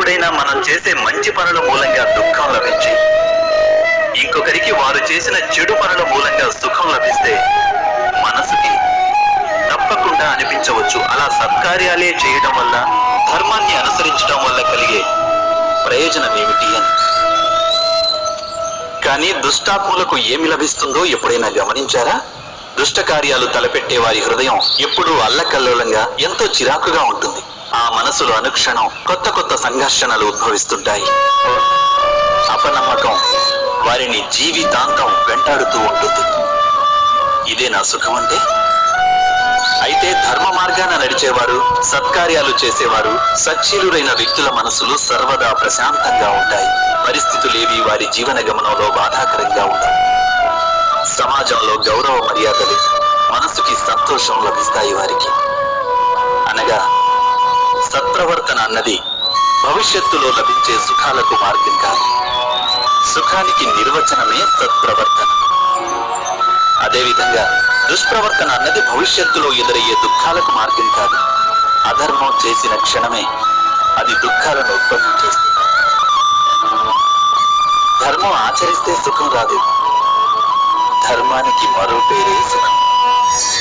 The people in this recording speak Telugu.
ఎప్పుడైనా మనం చేసే మంచి పనుల మూలంగా దుఃఖం లభించి ఇంకొకరికి వారు చేసిన చెడు పనుల మూలంగా సుఖం లభిస్తే మనసుకి తప్పకుండా అనిపించవచ్చు అలా సత్కార్యాలే చేయడం వల్ల ధర్మాన్ని అనుసరించడం వల్ల కలిగే ప్రయోజనం ఏమిటి అని కానీ దుష్టాత్ములకు ఏమి లభిస్తుందో ఎప్పుడైనా గమనించారా దుష్ట కార్యాలు తలపెట్టే వారి హృదయం ఎప్పుడూ అల్లకల్లోలంగా ఎంతో చిరాకుగా ఉంటుంది ఆ మనసులో అనుక్షణం కొత్త కొత్త సంఘర్షణలు ఉద్భవిస్తుంటాయి అపనమ్మకం వారిని జీవితాంతం వెంటాడుతూ ఉంటుంది ఇదే నా సుఖం అంటే అయితే ధర్మ మార్గాన నడిచేవారు సత్కార్యాలు చేసేవారు సచ్చీలురైన వ్యక్తుల మనసులు సర్వదా ప్రశాంతంగా ఉంటాయి పరిస్థితులేవి వారి జీవన గమనంలో బాధాకరంగా ఉండవు సమాజంలో గౌరవ మర్యాదలు మనసుకి సంతోషం లభిస్తాయి వారికి అనగా సత్ప్రవర్తన అన్నది భవిష్యత్తులో లభించే సుఖాలకు మార్గం కాదు సుఖానికి నిర్వచనమే సత్ప్రవర్తన అదేవిధంగా దుష్ప్రవర్తన అన్నది భవిష్యత్తులో ఎదురయ్యే దుఃఖాలకు మార్గం కాదు అధర్మం చేసిన క్షణమే అది దుఃఖాలను ఉత్పత్తి చేస్తుంది ధర్మం ఆచరిస్తే సుఖం రాదు ధర్మానికి మరో పేరే సుఖం